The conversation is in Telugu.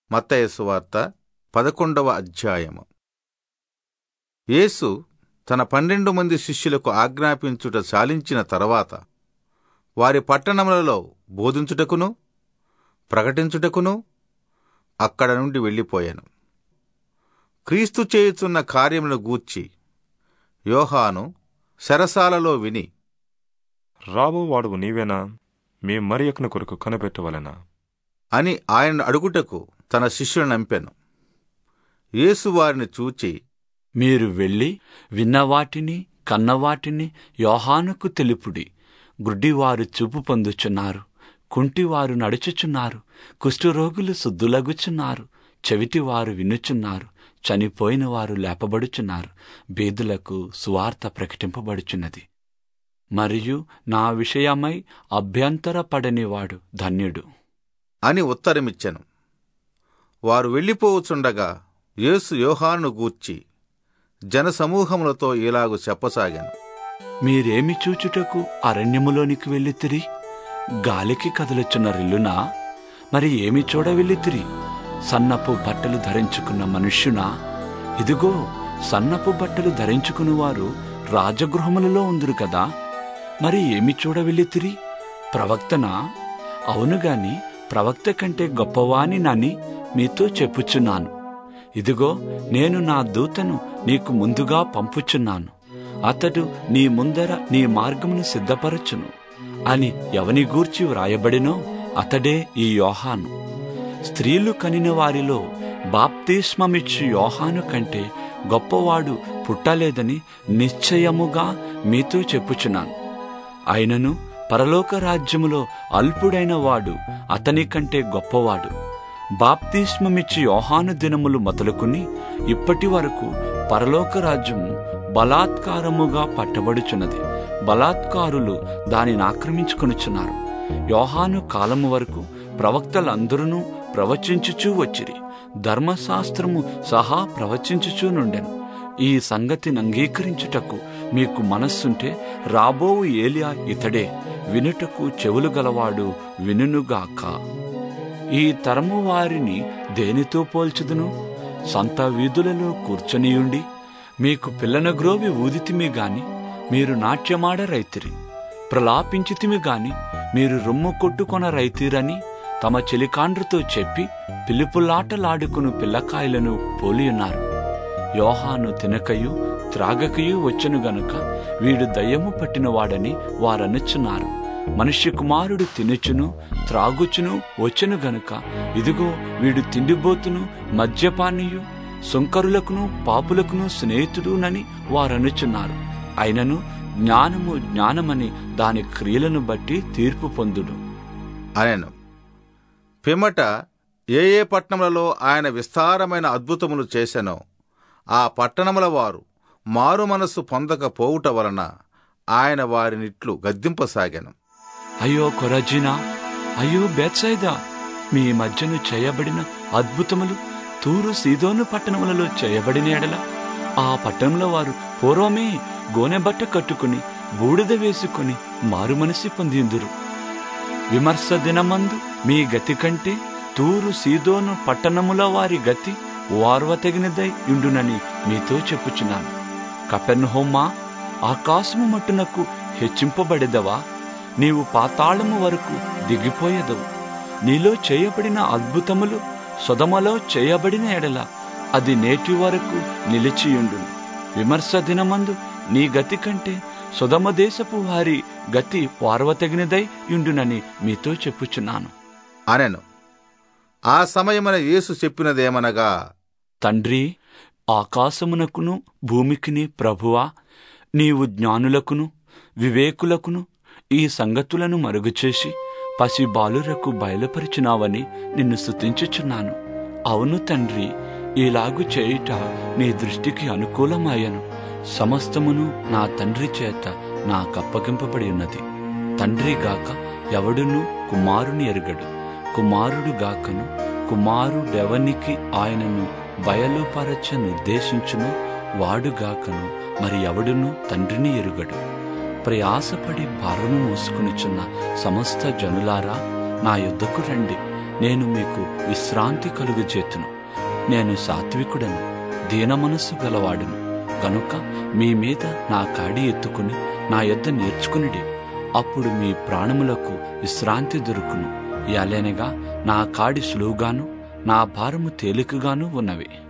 మత్తయి సువార్త పదకొండవ అధ్యాయము యేసు తన పన్నెండు మంది శిష్యులకు ఆజ్ఞాపించుట చాలించిన తర్వాత వారి పట్టణములలో బోధించుటకును ప్రకటించుటకును అక్కడ నుండి వెళ్ళిపోయాను క్రీస్తు చేయుచున్న కార్యమును గూర్చి యోహాను శరసాలలో విని రాబోవాడువు నీవేనా మీ మరి ఒకని కొరకు కనిపెట్టవలెనా అని ఆయన అడుగుటకు తన శిష్యులను నంపెను యేసు వారిని చూచి మీరు వెళ్ళి విన్నవాటిని కన్నవాటిని యోహానుకు తెలుపుడి గుడ్డివారు చూపు పొందుచున్నారు కుంటివారు నడుచుచున్నారు కుష్ఠరోగులు శుద్ధులగుచున్నారు చెవిటివారు వినుచున్నారు చనిపోయిన వారు లేపబడుచున్నారు బేదులకు సువార్త ప్రకటింపబడుచున్నది మరియు నా విషయమై అభ్యంతరపడనివాడు ధన్యుడు అని ఉత్తరమిచ్చెను వారు వెళ్ళిపోవచుండగా యేసు యోహాను గూర్చి జనసమూహములతో ఇలాగు చెప్పసాగాను మీరేమి చూచుటకు అరణ్యములోనికి వెళ్ళితిరి గాలికి కదులుచున్న రిల్లునా మరి ఏమి చూడ వెళ్ళితిరి సన్నపు బట్టలు ధరించుకున్న మనుష్యునా ఇదిగో సన్నపు బట్టలు ధరించుకునివారు రాజగృహములలో ఉందురు కదా మరి ఏమి చూడ వెళ్ళితిరి ప్రవక్తనా అవును గాని ప్రవక్త కంటే గొప్పవాని నని మీతో చెప్పుచున్నాను ఇదిగో నేను నా దూతను నీకు ముందుగా పంపుచున్నాను అతడు నీ ముందర నీ మార్గమును సిద్ధపరచును అని ఎవని గూర్చి వ్రాయబడినో అతడే ఈ యోహాను స్త్రీలు కనిన వారిలో బాప్తిస్మమిచ్చు యోహాను కంటే గొప్పవాడు పుట్టలేదని నిశ్చయముగా మీతో చెప్పుచున్నాను అయినను పరలోక రాజ్యములో అల్పుడైన వాడు అతని కంటే గొప్పవాడు బాప్తిస్మమిచ్చి యోహాను దినములు మొదలుకుని ఇప్పటి వరకు పరలోక రాజ్యము బలాత్కారముగా పట్టబడుచున్నది బలాత్కారులు దానిని ఆక్రమించుకొనుచున్నారు యోహాను కాలము వరకు ప్రవక్తలందరూ ప్రవచించుచూ వచ్చిరి ధర్మశాస్త్రము సహా ప్రవచించుచూ నుండెను ఈ సంగతిని అంగీకరించుటకు మీకు మనస్సుంటే రాబోవు ఏలియా ఇతడే వినుటకు చెవులు గలవాడు వినుగాక ఈ తరము వారిని దేనితో పోల్చుదును సంత వీధులలో కూర్చొనియుండి మీకు పిల్లన గ్రోవి ఊదితిమి గాని మీరు నాట్యమాడ రైతిరి ప్రలాపించితిమి గాని మీరు రొమ్ము కొట్టుకొన రైతిరని తమ చెలికాండ్రుతో చెప్పి పిలుపులాటలాడుకును పిల్లకాయలను పోలియున్నారు యోహాను తినకయు త్రాగకయు వచ్చెను గనుక వీడు దయ్యము పట్టినవాడని వారనుచున్నారు మనుష్య కుమారుడు తినుచును త్రాగుచును వచ్చెను గనుక ఇదిగో వీడు తిండిబోతును మద్యపానీయు సుంకరులకును పాపులకును స్నేహితుడునని వారనుచున్నారు అయినను జ్ఞానము జ్ఞానమని దాని క్రియలను బట్టి తీర్పు పొందుడు అనెను పిమ్మట ఏ ఏ పట్టణములలో ఆయన విస్తారమైన అద్భుతములు చేసెనో ఆ పట్టణముల వారు మారు మనస్సు పొందకపోవుట వలన ఆయన వారినిట్లు గద్దింపసాగాను అయ్యో కొరజీనా అయ్యో బేత్సైదా మీ మధ్యను చేయబడిన అద్భుతములు తూరు సీదోను పట్టణములలో చేయబడిన ఎడల ఆ పట్టణంలో వారు పూర్వమే గోనెబట్ట కట్టుకుని బూడిద వేసుకుని మారుమనసి పొందిందురు విమర్శ దినమందు మీ గతి కంటే తూరు సీదోను పట్టణముల వారి గతి వార్వతగినదై ఉండునని మీతో చెప్పుచున్నాను కపెర్నహోమా ఆకాశము మట్టునకు హెచ్చింపబడెదవా నీవు పాతాళము వరకు దిగిపోయేదవు నీలో చేయబడిన అద్భుతములు సొదమలో చేయబడిన ఎడల అది నేటి వరకు నిలిచియుండును విమర్శ దినమందు నీ గతి కంటే సుధమ దేశపు వారి గతి వార్వతగినదై యుండునని మీతో చెప్పుచున్నాను అనెను ఆ సమయమున యేసు చెప్పినదేమనగా తండ్రి ఆకాశమునకును భూమికిని ప్రభువా నీవు జ్ఞానులకును వివేకులకును ఈ సంగతులను మరుగుచేసి పసిబాలురకు బయలుపరిచినావని నిన్ను స్తుతించుచున్నాను అవును తండ్రి ఇలాగు చేయుట నీ దృష్టికి అనుకూలమాయను సమస్తమును నా తండ్రి చేత నాకప్పగింపబడి ఉన్నది తండ్రి గాక ఎవడును కుమారుని ఎరుగడు కుమారుడు గాకను కుమారుడెవనికి ఆయనను బయలుపరచ నిర్దేశించును వాడుగాకను మరి ఎవడును తండ్రిని ఎరుగడు ప్రయాసపడి భారము మోసుకునిచున్న సమస్త జనులారా నా యుద్ధకు రండి నేను మీకు విశ్రాంతి కలుగజేతును నేను సాత్వికుడను దీన మనస్సు గలవాడును గనుక మీ మీద నా కాడి ఎత్తుకుని నా యొద్ద నేర్చుకునిడి అప్పుడు మీ ప్రాణములకు విశ్రాంతి దొరుకును ఎలనగా నా కాడి సులువుగాను నా భారము తేలికగాను ఉన్నవి